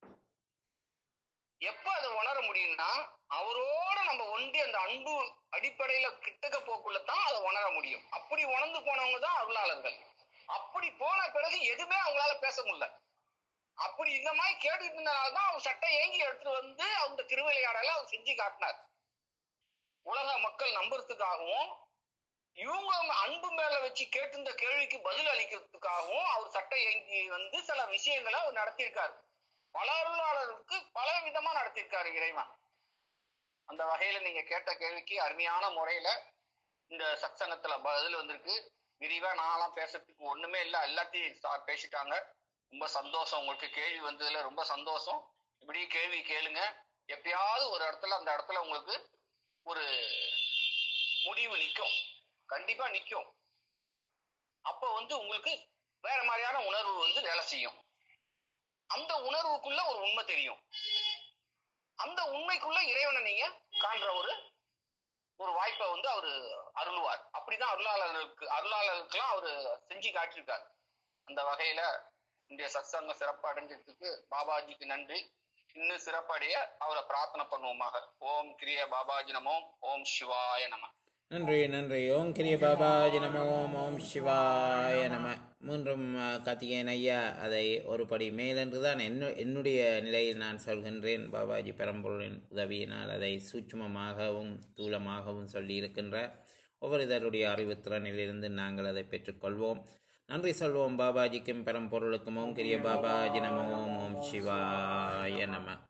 எப்ப அதை உணர முடியும்னா அவரோட நம்ம ஒண்டி அந்த அன்பு அடிப்படையில கிட்டக்க போக்குள்ளதான் அதை உணர முடியும் அப்படி உணர்ந்து போனவங்க தான் அருளாளர்கள் அப்படி போன பிறகு எதுவுமே அவங்களால பேச முடியல அப்படி இந்த மாதிரி கேட்டுட்டு இருந்தனாலதான் அவர் சட்டை ஏங்கி எடுத்துட்டு வந்து அந்த திருவிளையாடல அவர் செஞ்சு காட்டினார் உலக மக்கள் நம்புறதுக்காகவும் இவங்க அன்பு மேல வச்சு கேட்டிருந்த கேள்விக்கு பதில் அளிக்கிறதுக்காகவும் அவர் சட்டை ஏங்கி வந்து சில விஷயங்களை அவர் நடத்தியிருக்காரு பல அருளாளருக்கு பல விதமா நடத்தியிருக்காரு இறைவன் அந்த வகையில நீங்க கேட்ட கேள்விக்கு அருமையான முறையில இந்த சத்சங்கத்துல பதில் வந்திருக்கு விரிவா நான்லாம் பேசுறதுக்கு ஒண்ணுமே இல்ல எல்லாத்தையும் சார் பேசிட்டாங்க ரொம்ப சந்தோஷம் உங்களுக்கு கேள்வி வந்ததுல ரொம்ப சந்தோஷம் இப்படி கேள்வி கேளுங்க எப்பயாவது ஒரு இடத்துல அந்த இடத்துல உங்களுக்கு ஒரு முடிவு நிக்கும் கண்டிப்பா நிக்கும் அப்ப வந்து உங்களுக்கு வேற மாதிரியான உணர்வு வந்து வேலை செய்யும் அந்த உணர்வுக்குள்ள ஒரு உண்மை தெரியும் அந்த உண்மைக்குள்ள இறைவனை நீங்க காண்ற ஒரு ஒரு வாய்ப்பை வந்து அவரு அருள்வார் அப்படிதான் அருளாளர்களுக்கு அருளாளர்களுக்கெல்லாம் அவரு செஞ்சு காட்டியிருக்காரு அந்த வகையில இன்றைய சத்சங்கம் சிறப்பு அடைஞ்சதுக்கு பாபாஜிக்கு நன்றி இன்னும் சிறப்படைய அவரை பிரார்த்தனை பண்ணுவோமாக ஓம் கிரிய பாபாஜி நமோ ஓம் சிவாய நம நன்றி நன்றி ஓம் கிரிய பாபாஜி நம ஓம் ஓம் சிவாய நம மூன்றும் அஹ், கார்த்திகேயன் ஐயா அதை ஒரு படி மேலென்று தான் என்னு என்னுடைய நிலையில் நான் சொல்கின்றேன் பாபாஜி பெரம்பொருளின் உதவியினால் அதை சூட்சுமமாகவும் தூலமாகவும் சொல்லி இருக்கின்றார் ஒவ்வொருத்தருடைய அறிவுத்திறனிலிருந்து நாங்கள் அதை பெற்றுக்கொள்வோம் நன்றி சொல்வோம் பாபாஜிக்கும் பெரம்பொருளுக்கும் ஓம் கிரிய பாபாஜி நம ஓம் ஓம் சிவாய நம